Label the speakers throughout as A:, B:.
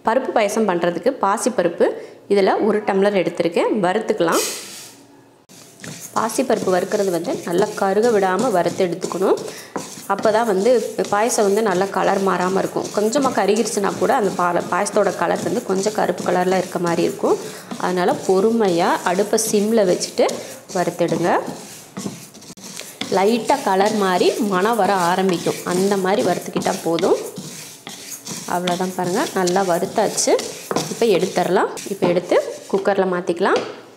A: பருப்பு பாயசம் பண்ணுறதுக்கு பாசிப்பருப்பு இதில் ஒரு டம்ளர் எடுத்திருக்கேன் வறுத்துக்கலாம் பாசிப்பருப்பு வறுக்கிறது வந்து நல்லா கருக விடாமல் வறுத்து எடுத்துக்கணும் அப்போ தான் வந்து பாயசம் வந்து நல்லா கலர் மாறாமல் இருக்கும் கொஞ்சமாக கருகிருச்சுனா கூட அந்த பா பாயசத்தோட கலர் வந்து கொஞ்சம் கருப்பு கலரில் இருக்க மாதிரி இருக்கும் அதனால் பொறுமையாக அடுப்பை சிம்மில் வச்சுட்டு வறுத்தெடுங்க லைட்டாக கலர் மாதிரி மனம் வர ஆரம்பிக்கும் அந்த மாதிரி வறுத்துக்கிட்டால் போதும் அவ்வளோதான் பாருங்கள் நல்லா வறுத்தாச்சு இப்போ எடுத்துடலாம் இப்போ எடுத்து குக்கரில் மாற்றிக்கலாம்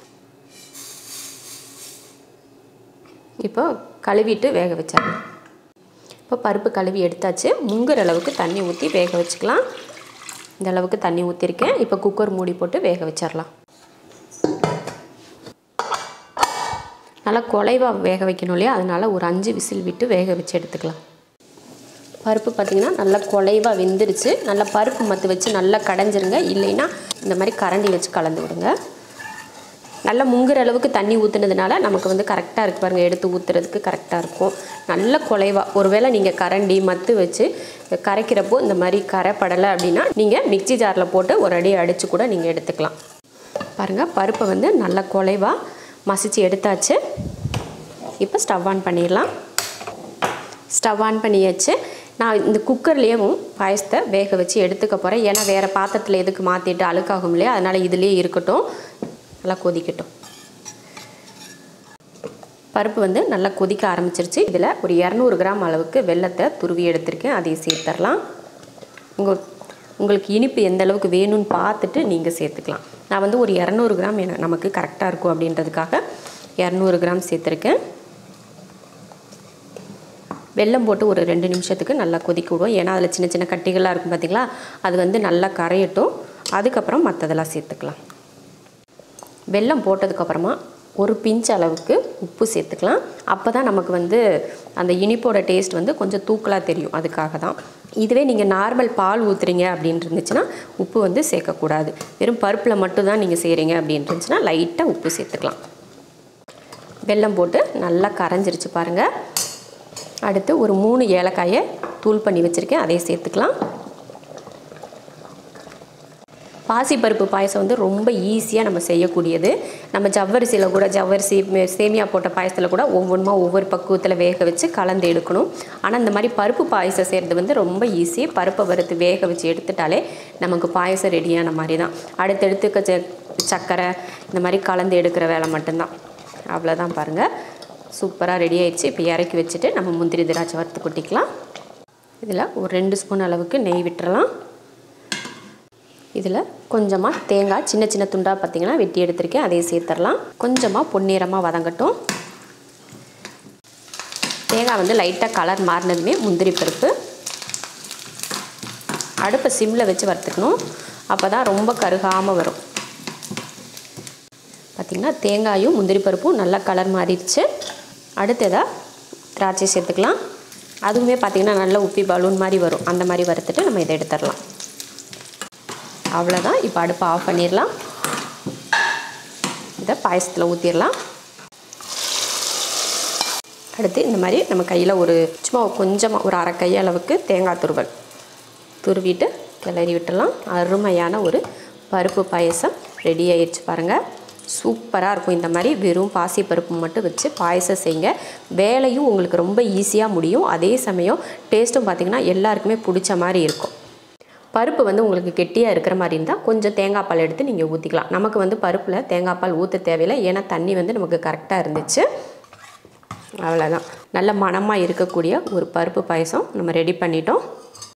A: இப்போ கழுவிட்டு வேக வச்சிடலாம் இப்போ பருப்பு கழுவி எடுத்தாச்சு முங்குற அளவுக்கு தண்ணி ஊற்றி வேக வச்சுக்கலாம் இந்த அளவுக்கு தண்ணி ஊற்றிருக்கேன் இப்போ குக்கர் மூடி போட்டு வேக வச்சிடலாம் நல்லா குலைவாக வேக வைக்கணும் இல்லையா அதனால் ஒரு அஞ்சு விசில் விட்டு வேக வச்சு எடுத்துக்கலாம் பருப்பு பார்த்திங்கன்னா நல்லா குலைவாக வெந்துருச்சு நல்லா பருப்பு மத்து வச்சு நல்லா கடைஞ்சிருங்க இல்லைன்னா இந்த மாதிரி கரண்டி வச்சு கலந்து விடுங்க நல்லா முங்குற அளவுக்கு தண்ணி ஊற்றுனதுனால நமக்கு வந்து கரெக்டாக இருக்கு பாருங்கள் எடுத்து ஊற்றுறதுக்கு கரெக்டாக இருக்கும் நல்ல குலைவாக ஒருவேளை நீங்கள் கரண்டி மத்து வச்சு கரைக்கிறப்போ இந்த மாதிரி கரைப்படலை அப்படின்னா நீங்கள் மிக்சி ஜாரில் போட்டு ஒரு அடி அடித்து கூட நீங்கள் எடுத்துக்கலாம் பாருங்கள் பருப்பை வந்து நல்லா குலைவாக மசிச்சு எடுத்தாச்சு இப்போ ஸ்டவ் ஆன் பண்ணிடலாம் ஸ்டவ் ஆன் பண்ணியாச்சு நான் இந்த குக்கர்லேயும் பாயசத்தை வேக வச்சு எடுத்துக்க போகிறேன் ஏன்னா வேறு பாத்திரத்தில் எதுக்கு மாற்றிட்டு அழுக்காகும் இல்லையா அதனால் இதுலேயே இருக்கட்டும் நல்லா கொதிக்கட்டும் பருப்பு வந்து நல்லா கொதிக்க ஆரம்பிச்சிருச்சு இதில் ஒரு இரநூறு கிராம் அளவுக்கு வெள்ளத்தை துருவி எடுத்திருக்கேன் அதையும் சேர்த்துடலாம் உங்கள் உங்களுக்கு இனிப்பு எந்த அளவுக்கு வேணும்னு பார்த்துட்டு நீங்கள் சேர்த்துக்கலாம் நான் வந்து ஒரு இரநூறு கிராம் என- நமக்கு கரெக்டாக இருக்கும் அப்படின்றதுக்காக இரநூறு கிராம் சேர்த்துருக்கேன் வெல்லம் போட்டு ஒரு ரெண்டு நிமிஷத்துக்கு நல்லா கொதிக்க விடுவோம் ஏன்னா அதில் சின்ன சின்ன கட்டிகளாக இருக்கும் பார்த்தீங்களா அது வந்து நல்லா கரையட்டும் அதுக்கப்புறம் மற்றதெல்லாம் சேர்த்துக்கலாம் வெல்லம் போட்டதுக்கப்புறமா ஒரு பிஞ்ச் அளவுக்கு உப்பு சேர்த்துக்கலாம் அப்போ தான் நமக்கு வந்து அந்த இனிப்போட டேஸ்ட் வந்து கொஞ்சம் தூக்கலாக தெரியும் அதுக்காக தான் இதுவே நீங்கள் நார்மல் பால் ஊற்றுறீங்க அப்படின்னு இருந்துச்சுன்னா உப்பு வந்து சேர்க்கக்கூடாது வெறும் பருப்பில் மட்டும்தான் நீங்கள் செய்கிறீங்க அப்படின்னு இருந்துச்சுன்னா லைட்டாக உப்பு சேர்த்துக்கலாம் வெல்லம் போட்டு நல்லா கரைஞ்சிருச்சு பாருங்கள் அடுத்து ஒரு மூணு ஏலக்காயை தூள் பண்ணி வச்சுருக்கேன் அதையும் சேர்த்துக்கலாம் பாசிப்பருப்பு பாயசம் வந்து ரொம்ப ஈஸியாக நம்ம செய்யக்கூடியது நம்ம ஜவ்வரிசியில் கூட ஜவ்வரிசி மே- சேமியா போட்ட பாயசத்தில் கூட ஒவ்வொன்றா ஒவ்வொரு பக்குவத்தில் வேக வச்சு கலந்து எடுக்கணும் ஆனால் இந்த மாதிரி பருப்பு பாயசம் செய்கிறது வந்து ரொம்ப ஈஸி பருப்பை வறுத்து வேக வச்சு எடுத்துட்டாலே நமக்கு பாயசம் ரெடியான மாதிரி தான் அடுத்தடுத்து ச சர்க்கரை இந்த மாதிரி கலந்து எடுக்கிற வேலை மட்டும்தான் அவ்வளோதான் பாருங்கள் சூப்பராக ரெடி ஆயிடுச்சு இப்போ இறக்கி வச்சுட்டு நம்ம முந்திரி திராட்சை வறுத்து கொட்டிக்கலாம் இதில் ஒரு ரெண்டு ஸ்பூன் அளவுக்கு நெய் விட்டுறலாம் இதில் கொஞ்சமாக தேங்காய் சின்ன சின்ன துண்டாக பார்த்தீங்கன்னா வெட்டி எடுத்திருக்கேன் அதையும் சேர்த்துடலாம் கொஞ்சமாக பொன்னிறமாக வதங்கட்டும் தேங்காய் வந்து லைட்டாக கலர் மாறினதுமே முந்திரி பருப்பு அடுப்பை சிம்மில் வச்சு வறுத்துக்கணும் அப்போ தான் ரொம்ப கருகாமல் வரும் பார்த்திங்கன்னா தேங்காயும் முந்திரி பருப்பும் நல்லா கலர் மாறிடுச்சு அடுத்ததாக திராட்சை சேர்த்துக்கலாம் அதுவுமே பார்த்திங்கன்னா நல்லா உப்பி பலூன் மாதிரி வரும் அந்த மாதிரி வறுத்துட்டு நம்ம இதை எடுத்துடலாம் அவ்வளோதான் இப்போ அடுப்பை ஆஃப் பண்ணிடலாம் இதை பாயசத்தில் ஊற்றிடலாம் அடுத்து இந்த மாதிரி நம்ம கையில் ஒரு சும்மா கொஞ்சமாக ஒரு அரை கை அளவுக்கு தேங்காய் துருவல் துருவிட்டு கிளறி விட்டுடலாம் அருமையான ஒரு பருப்பு பாயசம் ரெடி ஆயிடுச்சு பாருங்கள் சூப்பராக இருக்கும் இந்த மாதிரி வெறும் பாசி பருப்பு மட்டும் வச்சு பாயசம் செய்யுங்க வேலையும் உங்களுக்கு ரொம்ப ஈஸியாக முடியும் அதே சமயம் டேஸ்ட்டும் பார்த்திங்கன்னா எல்லாருக்குமே பிடிச்ச மாதிரி இருக்கும் பருப்பு வந்து உங்களுக்கு கெட்டியாக இருக்கிற மாதிரி இருந்தால் கொஞ்சம் தேங்காய் பால் எடுத்து நீங்கள் ஊற்றிக்கலாம் நமக்கு வந்து பருப்பில் தேங்காய் பால் ஊற்ற தேவையில்லை ஏன்னா தண்ணி வந்து நமக்கு கரெக்டாக இருந்துச்சு அவ்வளோதான் நல்ல மணமாக இருக்கக்கூடிய ஒரு பருப்பு பாயசம் நம்ம ரெடி பண்ணிட்டோம்